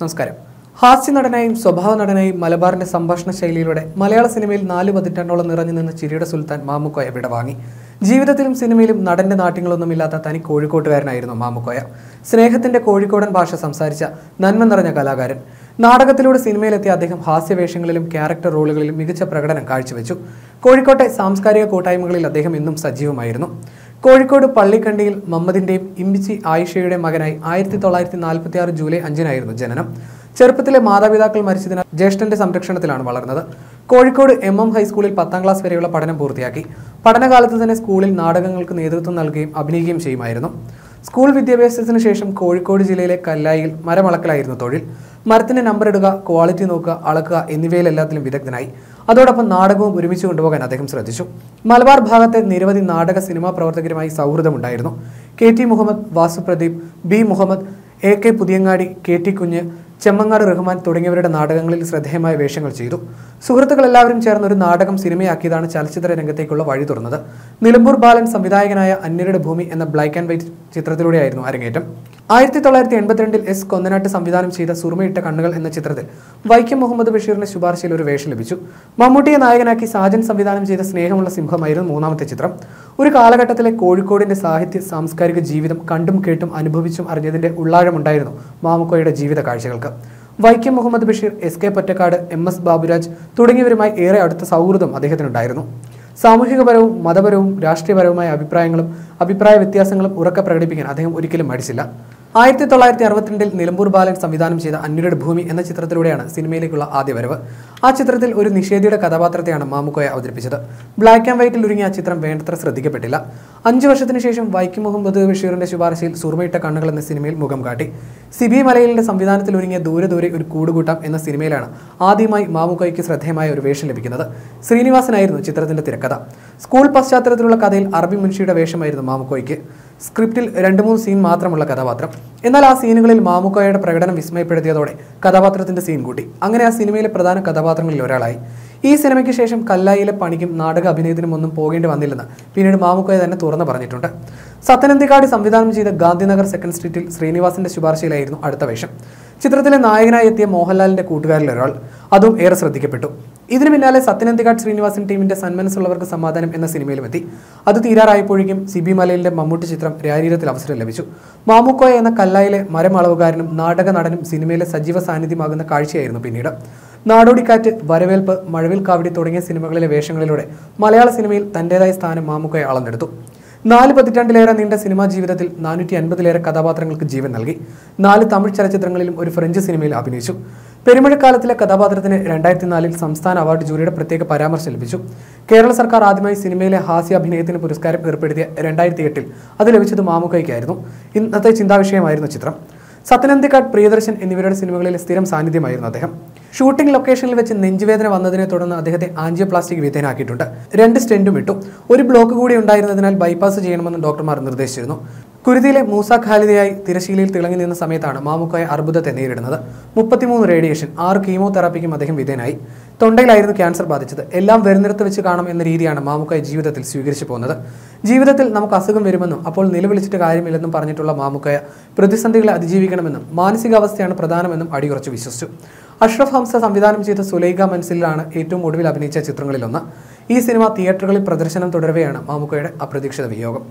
നമസ്കാരം ഹാസ്യ നടനായും സ്വഭാവ നടനായും മലബാറിന്റെ സംഭാഷണ ശൈലിയിലൂടെ മലയാള സിനിമയിൽ നാല് പതിറ്റാണ്ടോളം നിറഞ്ഞു നിന്ന ചിരിയുടെ സുൽത്താൻ മാമുക്കോയ വിടവാങ്ങി ജീവിതത്തിലും സിനിമയിലും നടന്റെ നാട്യങ്ങളൊന്നുമില്ലാത്ത തനി കോഴിക്കോട്ടുകാരനായിരുന്നു മാമുക്കോയ സ്നേഹത്തിന്റെ കോഴിക്കോടൻ ഭാഷ സംസാരിച്ച നന്മ നിറഞ്ഞ കലാകാരൻ നാടകത്തിലൂടെ സിനിമയിലെത്തിയ അദ്ദേഹം ഹാസ്യവേഷങ്ങളിലും ക്യാരക്ടർ റോളുകളിലും മികച്ച പ്രകടനം കാഴ്ചവെച്ചു കോഴിക്കോട്ടെ സാംസ്കാരിക കൂട്ടായ്മകളിൽ അദ്ദേഹം ഇന്നും സജീവമായിരുന്നു കോഴിക്കോട് പള്ളിക്കണ്ടിയിൽ മമ്മദിന്റെയും ഇമ്പിച്ചി ആയിഷയുടെയും മകനായി ആയിരത്തി തൊള്ളായിരത്തി നാൽപ്പത്തി ആറ് ജൂലൈ അഞ്ചിനായിരുന്നു ജനനം ചെറുപ്പത്തിലെ മാതാപിതാക്കൾ മരിച്ചതിനാൽ ജ്യേഷ്ഠന്റെ സംരക്ഷണത്തിലാണ് വളർന്നത് കോഴിക്കോട് എം എം ഹൈസ്കൂളിൽ പത്താം ക്ലാസ് വരെയുള്ള പഠനം പൂർത്തിയാക്കി പഠനകാലത്ത് തന്നെ സ്കൂളിൽ നാടകങ്ങൾക്ക് നേതൃത്വം നൽകുകയും അഭിനയിക്കുകയും ചെയ്യുമായിരുന്നു സ്കൂൾ വിദ്യാഭ്യാസത്തിന് ശേഷം കോഴിക്കോട് ജില്ലയിലെ കല്ലായിൽ മരമളക്കലായിരുന്നു തൊഴിൽ മരത്തിന്റെ നമ്പർ ഇടുക ക്വാളിറ്റി നോക്കുക അളക്കുക എന്നിവയിലെല്ലാത്തിലും വിദഗ്ധനായി അതോടൊപ്പം നാടകവും ഒരുമിച്ച് കൊണ്ടുപോകാൻ അദ്ദേഹം ശ്രദ്ധിച്ചു മലബാർ ഭാഗത്തെ നിരവധി നാടക സിനിമാ പ്രവർത്തകരുമായി സൗഹൃദമുണ്ടായിരുന്നു K T Muhammad Vasu Pradeep B Muhammad A K Puthiyangadi K T Kunhu Chemmangad Rahman തുടങ്ങിയവരുടെ നാടകങ്ങളിൽ ശ്രദ്ധേയമായ വേഷങ്ങൾ ചെയ്തു സുഹൃത്തുക്കൾ എല്ലാവരും ചേർന്ന് ഒരു നാടകം സിനിമയാക്കിയതാണ് ചലച്ചിത്ര രംഗത്തേക്കുള്ള വഴി തുറന്നത് നിലമ്പൂർ ബാലൻ സംവിധായകനായ അന്യരുടെ ഭൂമി എന്ന ബ്ലാക്ക് ആൻഡ് വൈറ്റ് ചിത്രത്തിലൂടെയായിരുന്നു അരങ്ങേറ്റം ആയിരത്തി തൊള്ളായിരത്തി എൺപത്തിരണ്ടിൽ എസ് കൊന്നനാട്ട് സംവിധാനം ചെയ്ത സുറുമയിട്ട കണ്ണുകൾ എന്ന ചിത്രത്തിൽ വൈക്കം മുഹമ്മദ് ബഷീറിന്റെ ശുപാർശയിൽ ഒരു വേഷം ലഭിച്ചു മമ്മൂട്ടിയെ നായകനാക്കി സാജൻ സംവിധാനം ചെയ്ത സ്നേഹമുള്ള സിംഹമായിരുന്നു മൂന്നാമത്തെ ചിത്രം ഒരു കാലഘട്ടത്തിലെ കോഴിക്കോടിന്റെ സാഹിത്യ സാംസ്കാരിക ജീവിതം കണ്ടും കേട്ടും അനുഭവിച്ചും അറിഞ്ഞതിന്റെ ഉള്ളാഴമുണ്ടായിരുന്നു മാമുക്കോയുടെ ജീവിത കാഴ്ചകൾക്ക് Vaikom Muhammad Basheer S K Pottekkatt M S Baburaj തുടങ്ങിയവരുമായി ഏറെ അടുത്ത സൗഹൃദം അദ്ദേഹത്തിനുണ്ടായിരുന്നു സാമൂഹികപരവും മതപരവും രാഷ്ട്രീയപരവുമായ അഭിപ്രായങ്ങളും അഭിപ്രായ വ്യത്യാസങ്ങളും ഉറക്കെ പ്രകടിപ്പിക്കാൻ അദ്ദേഹം ഒരിക്കലും മടിച്ചില്ല ആയിരത്തി തൊള്ളായിരത്തി അറുപത്തിരണ്ടിൽ നിലമ്പൂർ ബാലൻ സംവിധാനം ചെയ്ത അന്യരുടെ ഭൂമി എന്ന ചിത്രത്തിലൂടെയാണ് സിനിമയിലേക്കുള്ള ആദ്യ വരവ് ആ ചിത്രത്തിൽ ഒരു നിഷേധിയുടെ കഥാപാത്രത്തെയാണ് മാമുക്കോയ അവതരിപ്പിച്ചത് ബ്ലാക്ക് ആൻഡ് വൈറ്റിൽ ഒരുങ്ങിയ ആ ചിത്രം വേണ്ടത്ര ശ്രദ്ധിക്കപ്പെട്ടില്ല അഞ്ചു വർഷത്തിന് ശേഷം വൈക്കം മുഹമ്മദ് ബഷീറിന്റെ ശുപാർശയിൽ സുറുമയിട്ട കണ്ണുകൾ എന്ന സിനിമയിൽ മുഖം കാട്ടി സിബി മലയിലിന്റെ സംവിധാനത്തിൽ ഒരുങ്ങിയ ദൂരെ ദൂരെ ഒരു കൂടുകൂട്ടം എന്ന സിനിമയിലാണ് ആദ്യമായി മാമുക്കോയ്ക്ക് ശ്രദ്ധേയമായ ഒരു വേഷം ലഭിക്കുന്നത് ശ്രീനിവാസനായിരുന്നു ചിത്രത്തിന്റെ തിരക്കഥ സ്കൂൾ പശ്ചാത്തലത്തിലുള്ള കഥയിൽ അറബി മുൻഷിയുടെ വേഷമായിരുന്നു മാമുക്കോയ്ക്ക് സ്ക്രിപ്റ്റിൽ രണ്ട് മൂന്ന് സീൻ മാത്രമുള്ള കഥാപാത്രം എന്നാൽ ആ സീനുകളിൽ മാമുക്കോയുടെ പ്രകടനം വിസ്മയപ്പെടുത്തിയതോടെ കഥാപാത്രത്തിന്റെ സീൻ കൂട്ടി അങ്ങനെ ആ സിനിമയിലെ പ്രധാന കഥാപാത്രങ്ങളിൽ ഒരാളായി ഈ സിനിമയ്ക്ക് ശേഷം കല്ലായിലെ പണിക്കും നാടക അഭിനയത്തിനും ഒന്നും പോകേണ്ടി വന്നില്ലെന്ന് പിന്നീട് മാമുക്കോയ തന്നെ തുറന്നു പറഞ്ഞിട്ടുണ്ട് സത്യനന്ദിക്കാട് സംവിധാനം ചെയ്ത ഗാന്ധിനഗർ സെക്കൻഡ് സ്ട്രീറ്റിൽ ശ്രീനിവാസിന്റെ ശുപാർശയിലായിരുന്നു അടുത്ത വേഷം ചിത്രത്തിലെ നായകനായി എത്തിയ മോഹൻലാലിന്റെ കൂട്ടുകാരിൽ ഒരാൾ അതും ഏറെ ശ്രദ്ധിക്കപ്പെട്ടു ഇതിനു പിന്നാലെ സത്യനന്ദിക്കാട് ശ്രീനിവാസൻ ടീമിന്റെ സന്മനസ്സുള്ളവർക്ക് സമാധാനം എന്ന സിനിമയിലും എത്തി അത് തീരാറായപ്പോഴേക്കും സിബി മലയിലെ മമ്മൂട്ടി ചിത്രം രാരീരത്തിൽ അവസരം ലഭിച്ചു മാമുക്കോയ എന്ന കല്ലായിലെ മരമളവുകാരനും നാടക നടനും സിനിമയിലെ സജീവ സാന്നിധ്യമാകുന്ന കാഴ്ചയായിരുന്നു പിന്നീട് നാടോടിക്കാറ്റ് വരവേൽപ്പ് മഴവിൽ കാവടി തുടങ്ങിയ സിനിമകളിലെ വേഷങ്ങളിലൂടെ മലയാള സിനിമയിൽ തന്റേതായ സ്ഥാനം മാമുക്കോയ അളന്നെടുത്തു നാല് പതിറ്റാണ്ടിലേറെ നീണ്ട സിനിമാ ജീവിതത്തിൽ നാനൂറ്റി അൻപതിലേറെ കഥാപാത്രങ്ങൾക്ക് ജീവൻ നൽകി നാല് തമിഴ് ചലച്ചിത്രങ്ങളിലും ഒരു ഫ്രഞ്ച് സിനിമയിൽ അഭിനയിച്ചു പെരുമഴക്കാലത്തിലെ കഥാപാത്രത്തിന് രണ്ടായിരത്തി നാലിൽ സംസ്ഥാന അവാർഡ് ജൂറിയുടെ പ്രത്യേക പരാമർശം ലഭിച്ചു കേരള സർക്കാർ ആദ്യമായി സിനിമയിലെ ഹാസ്യ അഭിനയത്തിന് പുരസ്കാരം ഏർപ്പെടുത്തിയ രണ്ടായിരത്തി എട്ടിൽ അത് ലഭിച്ചത് മാമുക്കയ്ക്കായിരുന്നു ഇന്നത്തെ ചിന്താവിഷയമായിരുന്നു ചിത്രം സത്യനന്ദിക്കാട് പ്രിയദർശൻ എന്നിവരുടെ സിനിമകളിലെ സ്ഥിരം സാന്നിധ്യമായിരുന്നു അദ്ദേഹം ഷൂട്ടിംഗ് ലൊക്കേഷനിൽ വെച്ച് നെഞ്ചുവേദന വന്നതിനെ തുടർന്ന് അദ്ദേഹത്തെ ആൻജിയോപ്ലാസ്റ്റിക് വിധേയനാക്കിയിട്ടുണ്ട് രണ്ട് സ്റ്റെന്റും ഇട്ടു ഒരു ബ്ലോക്ക് കൂടി ഉണ്ടായിരുന്നതിനാൽ ബൈപ്പാസ് ചെയ്യണമെന്ന് ഡോക്ടർമാർ നിർദ്ദേശിച്ചിരുന്നു കുരുതിയിലെ മൂസ ഖാലിദയായി തിരശീലയിൽ തിളങ്ങി നിന്ന സമയത്താണ് മാമുക്കോയ അർബുദത്തെ നേരിടുന്നത് മുപ്പത്തിമൂന്ന് റേഡിയേഷൻ ആറ് കീമോതെറാപ്പിക്കും അദ്ദേഹം വിധേയനായി തൊണ്ടയിലായിരുന്നു ക്യാൻസർ ബാധിച്ചത് എല്ലാം വരുന്നിടത്ത് വെച്ച് കാണാം എന്ന രീതിയാണ് മാമുക്കോയ ജീവിതത്തിൽ സ്വീകരിച്ചു പോകുന്നത് ജീവിതത്തിൽ നമുക്ക് അസുഖം വരുമെന്നും അപ്പോൾ നിലവിളിച്ചിട്ട് കാര്യമില്ലെന്നും പറഞ്ഞിട്ടുള്ള മാമുക്കോയ പ്രതിസന്ധികളെ അതിജീവിക്കണമെന്നും മാനസികാവസ്ഥയാണ് പ്രധാനമെന്നും അടിയുറച്ചു വിശ്വസിച്ചു അഷ്റഫ് ഹംസ സംവിധാനം ചെയ്ത സുലൈഖ മൻസിലാണ് ഏറ്റവും ഒടുവിൽ അഭിനയിച്ച ചിത്രങ്ങളിലൊന്ന് ഈ സിനിമ തിയേറ്ററുകളിൽ പ്രദർശനം തുടരവെയാണ് മാമുക്കോയുടെ അപ്രതീക്ഷിത വിയോഗം